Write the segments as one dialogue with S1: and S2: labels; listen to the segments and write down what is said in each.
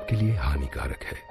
S1: के लिए हानिकारक है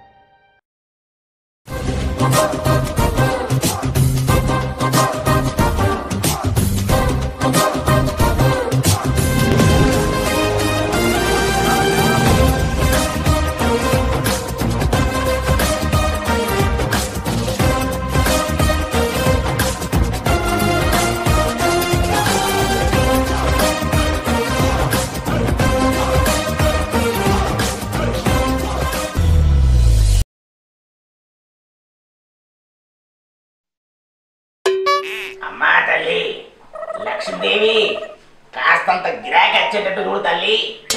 S2: అమ్మా తల్లి లక్ష్మీదేవి కాస్తంత గిరాకీ వచ్చేటట్టు చూడు తల్లి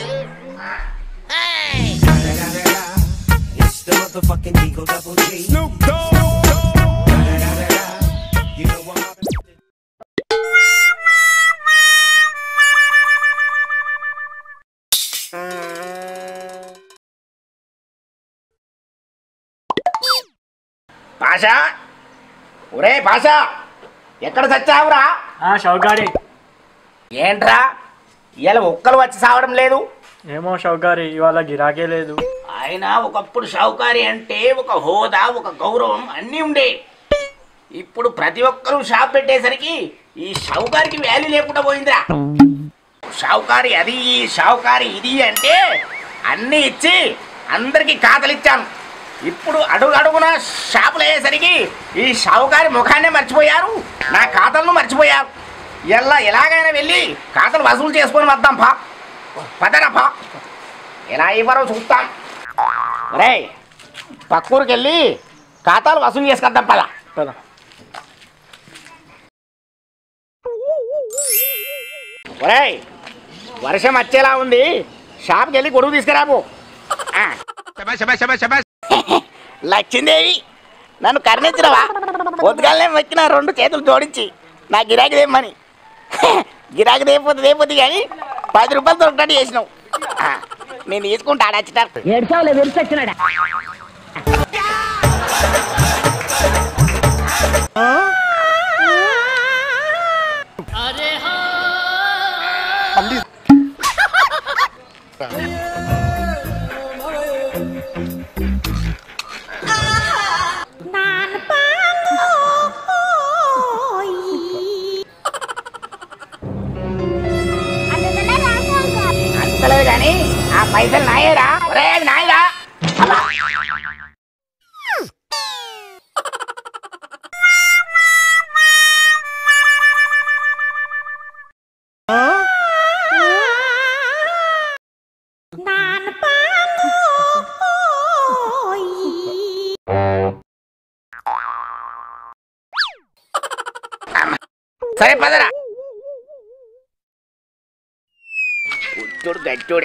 S2: పాషా ఒరే పాషా ఎక్కడ చచ్చావురా
S3: ఆ షౌకారి
S2: ఏంట్రా ఇలా ఒక్కలు వచ్చి సావడం లేదు
S3: ఏమో షౌకారి ఇవాళ గిరాకే లేదు
S2: ఆయన ఒకప్పుడు షావుకారి అంటే ఒక హోదా ఒక గౌరవం అన్నీ ఉండే ఇప్పుడు ప్రతి ఒక్కరూ షాప్ పెట్టేసరికి ఈ షావుకారికి వాల్యూ లేకుండా పోయిందిరా షావుకారి అది ఈ షావుకారి ఇది అంటే అన్నీ ఇచ్చి అందరికి ఖాతాలు ఇచ్చాను ఇప్పుడు అడుగు అడుగున షాపులు అయ్యేసరికి ఈ షావుకారి ముఖాన్నే మర్చిపోయారు నా ఖాతాలను మర్చిపోయారు ఎలా ఎలాగైనా వెళ్ళి ఖాతాలు వసూలు చేసుకొని వద్దాం పా పదరా పా ఎలా ఇవ్వరో చూస్తాం రే పక్కూరికి వెళ్ళి ఖాతాలు వసూలు చేసుకొద్దాం పద
S3: పద
S2: ఒరేయ్ వర్షం వచ్చేలా ఉంది షాప్కి వెళ్ళి గొడుగు తీసుకురాబో ఆ. లక్ష్మీదేవి నన్ను కరుణించినవా పొద్దుగాలనే వచ్చిన రెండు చేతులు జోడించి నా గిరాకీ దేమని గిరాకీ దేపోతే దేపోతే కానీ పది రూపాయలు దొరకట్టు చేసినావు ఆ, నేను తీసుకుంటా ఆడచ్చినారు
S4: ఏడ్చావులే విరిచొచ్చినాడా
S2: అంతలేదు కానీ ఆ పైసలు నాయేరా ఒరే అది నాయరా అబ్బా. అమ్మ. సరే పదరా ఉత్తుడు గట్టోడే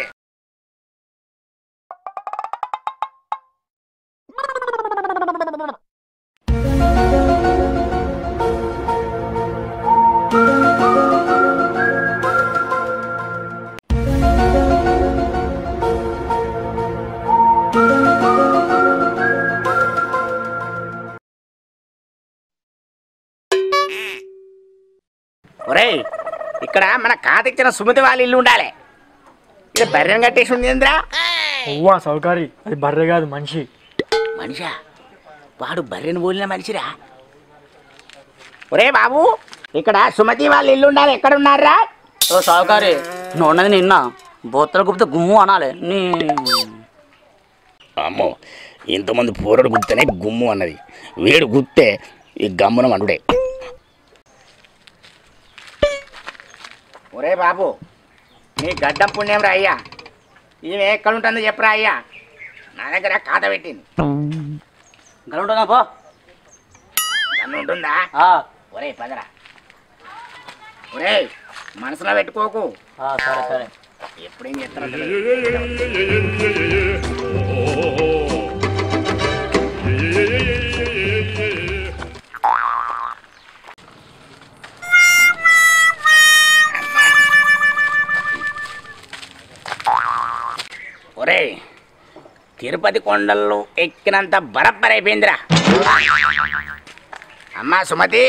S2: ఒరేయ్ ఇక్కడ మన కాతిచ్చిన సుమతి వాళ్ళ ఇల్లు ఉండాలి ఇక్కడ బర్రెను కట్టేసి ఉంది ఏంద్రా
S3: అవ్వా సౌకారి అది బర్రె కాదు మనిషి
S2: మనిషా వాడు బర్రెను పోలిన మనిషిరా ఒరే బాబు ఇక్కడ సుమతి వాళ్ళ ఇల్లు ఉండాలి ఎక్కడ ఉన్నారా
S5: ఓ సావుకారి నువ్వు ఉన్నది నిన్న బోత్తలు గుప్తే గుమ్ము అనాలి నీ
S2: అమ్మో ఇంతమంది పూరడు గుప్తేనే గుమ్ము అన్నది వేడు గుప్తే ఈ గమ్మున మండుడే ఒరే బాబు నీ గడ్డం పుణ్యం రా అయ్యా ఈమె ఎక్కడ ఉంటుందో చెప్పరా అయ్యా నా దగ్గర ఖాతా పెట్టింది
S5: గలుంటుందా పో
S2: నన్ను ఉంటుందా
S5: ఆ,
S2: ఒరే పదరా ఒరే మనసులో పెట్టుకోకు
S5: ఆ, సరే సరే
S2: ఎప్పుడేం చేస్తారో ఒరే తిరుపతి కొండల్లో ఎక్కినంత బరబ్బరైపోయిందిరా అమ్మా సుమతి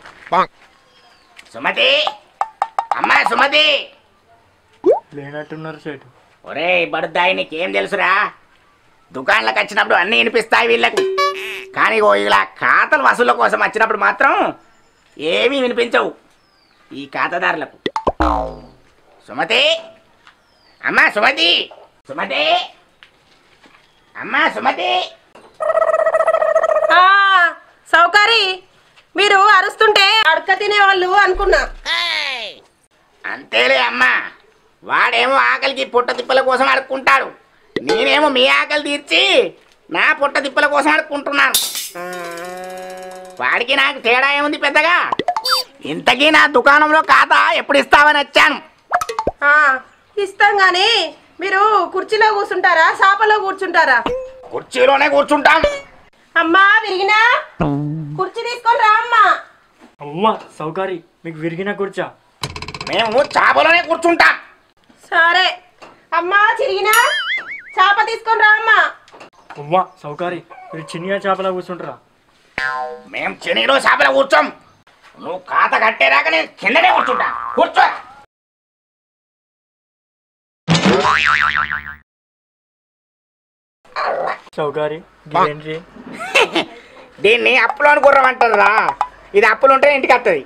S2: సుమతి అమ్మా సుమతి
S3: లేనట్టున్నారు సేటు
S2: ఒరే బడుద్దాయి నీకేం తెలుసురా దుకాణాలకు వచ్చినప్పుడు అన్నీ వినిపిస్తాయి వీళ్ళకు కానీ ఓ ఇలా ఖాతాల వసూళ్ళ కోసం వచ్చినప్పుడు మాత్రం ఏమీ వినిపించవు ఈ ఖాతాదారులకు సుమతి అమ్మా సుమతి సుమతి అమ్మా సుమతి
S1: ఆ, సౌకారి మీరు అరుస్తుంటే అడక తినేవాళ్ళు అనుకున్నా
S2: అంతేలే అమ్మా వాడేమో ఆకలికి పుట్ట తిప్పల కోసం అడుక్కుంటాడు నేనేమో మీ ఆకలి తీర్చి నా పుట్ట తిప్పల కోసం అడుక్కుంటున్నాను వాడికి నాకు తేడా ఏముంది పెద్దగా ఇంతకీ నా దుకాణంలో ఖాతా ఎప్పుడు ఇస్తావని వచ్చాను
S1: ఆ, ఇస్తాం గాని మీరు కుర్చీలో కూర్చుంటారా సాపలో కూర్చుంటారా
S2: కుర్చీలోనే కూర్చుంటాం
S1: అమ్మా విరిగినా కుర్చీ తీసుకొని రా అమ్మా
S3: అవ్వా సౌకారి మీకు విరిగిన కూర్చా
S2: మేము చాపలోనే కూర్చుంటాం
S1: సరే అమ్మా చిరిగినా చాప తీసుకొని రా అమ్మా
S3: అవ్వా సౌకారి మీరు చిన్నగా చేపలా కూర్చుంటారా
S2: మేము చెనిలో చేపల కూర్చోం నువ్వు ఖాతా కట్టేదాకా నేను కిందనే కూర్చుంటా కూర్చో
S3: సౌకారి ఏంటి
S2: దీన్ని అప్పులోని గుర్రం అంటారా ఇది అప్పులు ఉంటే ఇంటికి వస్తుంది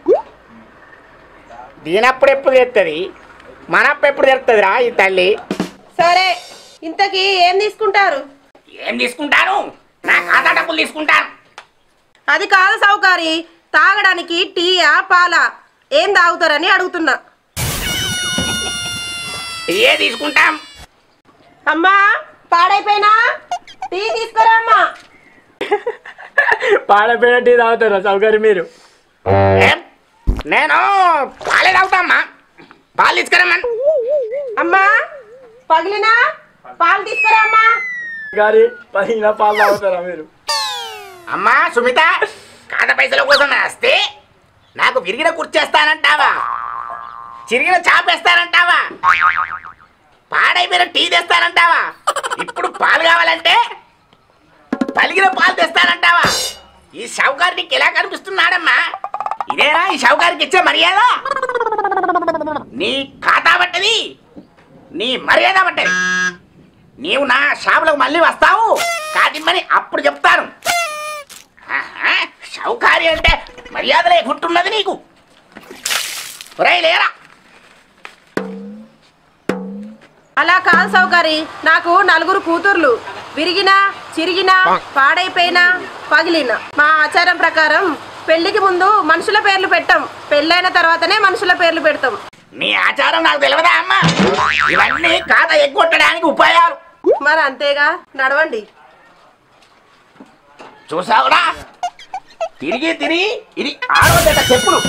S2: దీని అప్పుడు ఎప్పుడు తెస్తుంది మన అప్పు ఎప్పుడు తెస్తుంది రా ఈ తల్లి
S1: సరే ఇంతకీ ఏం తీసుకుంటారు
S2: ఏం తీసుకుంటాను నా ఖాతా డబ్బులు తీసుకుంటాను
S1: అది కాదు సౌకారి తాగడానికి టీయా పాలా ఏం తాగుతారని అడుగుతున్నా
S2: ఏ తీసుకుంటాం
S1: అమ్మా పాడైపోయినా టీ తీసుకురా అమ్మా
S3: పాడపోయిన టీ తాగుతారా సౌకారి మీరు
S2: ఏం? నేను పాలే తాగుతామ్మా పాలు తీసుకురమ్మా
S1: అమ్మా పగిలినా పాలు తీసుకురా అమ్మా
S3: గారి పదిహేను పాలు తాగుతారా మీరు
S2: అమ్మా సుమిత ఖాతా పైసల కోసం వస్తే నాకు విరిగిన కుర్చేస్తానంటావా చిరిగిన చాపేస్తానంటావా పాడైపోయిన టీ తెస్తానంటావా ఇప్పుడు పాలు కావాలంటే పలిగిన పాలు తెస్తానంటావా ఈ షౌకారు నీకు ఎలా కనిపిస్తున్నాడమ్మా ఇదేనా ఈ షౌకారికి ఇచ్చే మర్యాద నీ ఖాతా పట్టది నీ మర్యాద పట్టది నీవు నా షాపులకు మళ్ళీ వస్తావు కాదిమ్మని అప్పుడు చెప్తాను ఆహా, షౌకారి అంటే మర్యాద లేకుంటున్నది నీకు ఒరేయ్ లేరా
S1: అలా కాదు సౌకరి నాకు నలుగురు కూతుర్లు విరిగినా చిరిగినా పాడైపోయినా పగిలినా మా ఆచారం ప్రకారం పెళ్లికి ముందు మనుషుల పేర్లు పెట్టాం పెళ్ళైన తర్వాతనే మనుషుల పేర్లు పెడతాం
S2: నీ ఆచారం నాకు తెలియదా అమ్మా ఇవన్నీ ఖాతా ఎగ్గొట్టడానికి ఉపాయాలు
S1: మరి అంతేగా నడవండి
S2: చూసావురా తిరిగి తిరిగి ఇది ఆరో జత చెప్పులు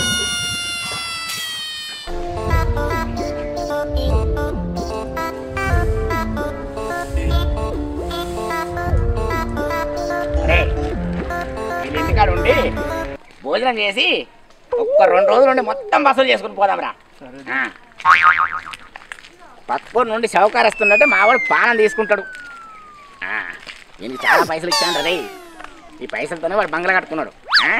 S2: అరే, వీళ్ళ ఇంటికాడ ఉండి భోజనం చేసి ఒక్క రెండు రోజులు ఉండి మొత్తం వసూలు చేసుకుని పోదాంరా ఆ. పక్క నుండి సౌకర్యస్తున్నట్టే మావాడు పానం తీసుకుంటాడు ఆ, ఈయనకి చాలా పైసలు ఇచ్చాను రే ఈ పైసలతోనే వాడు బంగ్లా కట్టుకున్నాడు ఆ?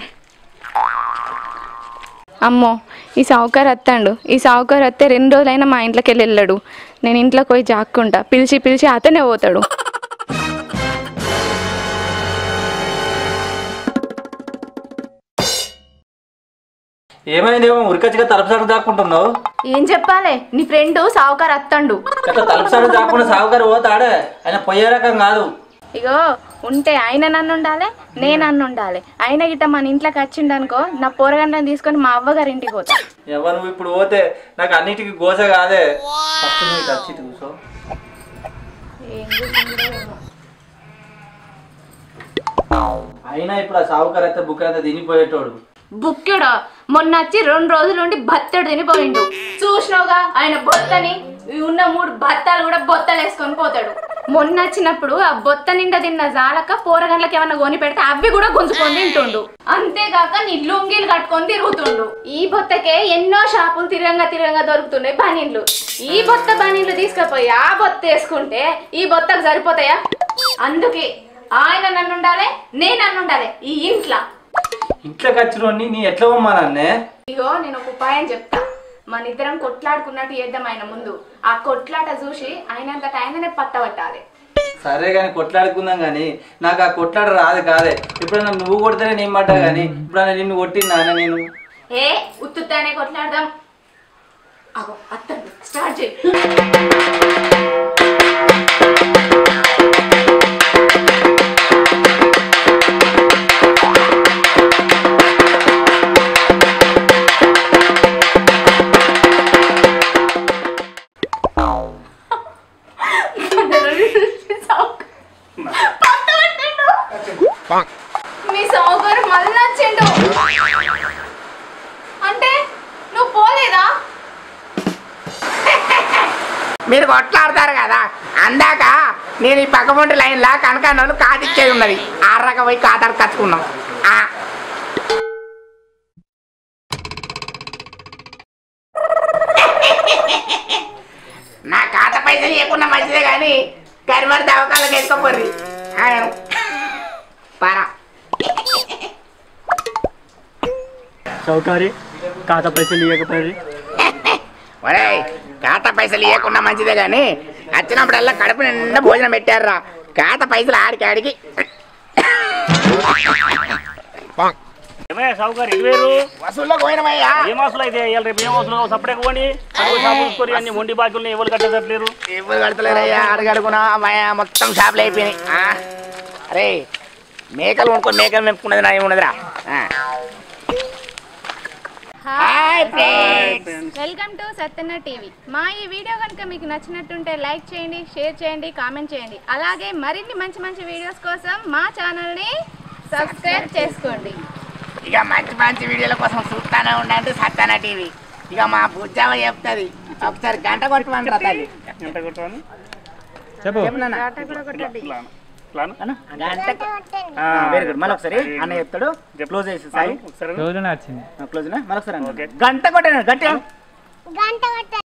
S4: అమ్మో ఈ సావుకారు వస్తాడు ఈ సావుకారు వస్తే రెండు రోజులైనా మా ఇంట్లోకి వెళ్ళి వెళ్ళాడు నేను ఇంట్లోకి పోయి జాక్కుంటా పిలిచి పిలిచి అతనే పోతాడు
S6: ఏమైందేమో ఉరికచ్చిగా తలుపు సాడు దాక్కుంటున్నావు
S4: ఏం చెప్పాలి నీ ఫ్రెండ్ సావుకారు వస్తాడు
S6: అట్లా తలుపు సాడు దాక్కుండా సాగుగారు పోతాడే ఆయన పోయే రకం కాదు
S4: ఇగో ఉంటే ఆయన నన్ను ఉండాలి నేను నన్ను ఉండాలి ఆయన గిట్ట మన ఇంట్లోకి వచ్చిండనుకో నా పోరగంటని తీసుకొని మా అవ్వగారి ఇంటికి పోతా
S6: ఎవరు నువ్వు ఇప్పుడు పోతే నాకు అన్నిటికీ గోస కాదే ఫస్ట్ నువ్వు ఇటు వచ్చి ఇటు కూర్చో అయినా ఇప్పుడు ఆ సాగుకారు అయితే బుక్ అయితే తినిపోయేటోడు
S4: బుక్యుడు మొన్న వచ్చి రెండు రోజులు ఉండి బత్తడు తినిపోయిండు చూసినావుగా ఆయన బొత్తని ఈ ఉన్న మూడు బత్తాలు కూడా బొత్తలు వేసుకొని పోతాడు మొన్న వచ్చినప్పుడు ఆ బొత్త నిండా తిన్న జాలక పోరగండ్లకి ఏమన్నా కొని పెడితే అవి కూడా గుంజుకొని తింటుండు అంతేగాక నీ లుంగీలు కట్టుకొని తిరుగుతుండు ఈ బొత్తకే ఎన్నో షాపులు తిరంగా తిరంగా దొరుకుతున్నాయి బనీన్లు ఈ బొత్త బనీన్లు తీసుకుపోయి ఆ బొత్త వేసుకుంటే ఈ బొత్తకు సరిపోతాయా అందుకే ఆయన నన్ను ఉండాలి నేను నన్ను ఉండాలి ఈ ఇంట్లో
S6: ఇంట్లోకి వచ్చినోడిని నీ ఎట్లా పోమ్మానన్నే
S4: ఇగో నేను ఒక ఉపాయం చెప్తా మన ఇద్దరం కొట్లాడుకున్నట్టు చేద్దాం ఆయన ముందు ఆ కొట్లాట చూసి ఆయనంతట ఆయననే పట్టబట్టాలి
S6: సరే కానీ కొట్లాడుకుందాం కానీ నాకు ఆ కొట్లాడ రాదు కాదే ఎప్పుడైనా నువ్వు కొడితేనే నేను పడ్డా కానీ ఇప్పుడైనా నిన్ను కొట్టిందా అన్న నేను
S4: ఏ ఉత్తుతానే కొట్లాడదాం అగో అత్తడు స్టార్ట్ చేయి మీ సౌకర్యం మళ్ళీ వచ్చిండు అంటే నువ్వు పోలేదా
S2: మీరు కొట్లాడతారు కదా అందాక నేను ఈ పక్కపొంటి లైన్లా కనకాన్నోళ్ళు కాదిచ్చేది ఉన్నది ఆర్రక పోయి కాతాడు కచ్చుకున్నాం ఆ. నా ఖాత పైసలు ఇవ్వకుండా మంచిదే కానీ కరిమరి దవకాలకు వేసుకోపోర్రి పారా
S3: సౌకారి ఖాతా పైసలు ఇవ్వకపోయి
S2: ఒరేయ్ ఖాతా పైసలు ఇవ్వకుండా మంచిదే కానీ వచ్చినప్పుడల్లా కడుపు నిండా భోజనం పెట్టారురా ఖాతా పైసలు ఆడికి ఆడికి
S7: ఏమయ్యా సావుకారు ఇరవేరు
S2: వసూల్లో పోయినమయ్యా
S7: ఏ మాసులు అయితే ఇవాళ రేపు ఏ మాసులు సపరేట్ పోండి చూసుకొని అన్ని మొండి బాకీలు ఎవరు కట్టలేరు
S2: ఎవరు కడతలేరయ్యా అడుగడుగునా అమ్మాయ మొత్తం షాపులు అయిపోయినాయి ఆ. అరే మేకలు కొనుక్కొని మేకలు మెప్పుకున్నది నా ఏమున్నదిరా ఆ. Hi friends
S4: welcome to Satyanna TV మా ఈ వీడియో కనుక మీకు నచ్చినట్టుంటే లైక్ చేయండి షేర్ చేయండి కామెంట్ చేయండి అలాగే మరిన్ని మంచి మంచి వీడియోస్ కోసం మా ఛానల్ని సబ్స్క్రైబ్ చేసుకోండి
S2: ఇక మంచి మంచి వీడియోల కోసం చూస్తానే ఉండండి సత్తాన టీవీ ఇక మా బుజ్జామ చెప్తుంది ఒకసారి గంట కొట్టమని తల్లి
S7: ఎంత కొట్టాను
S3: చెప్పు
S2: చెప్పు నాన్న.
S7: ప్లాన్
S2: గంట వెరీ గుడ్ మళ్ళీ ఒకసారి అన్న చెప్తాడు క్లోజ్ చేసి సాయి
S7: ఒకసారి
S3: రోజులోనే వచ్చింది
S2: క్లోజ్ మళ్ళీ ఒకసారి అన్న.
S7: ఓకే.
S2: గంట కొట్టాను గట్టి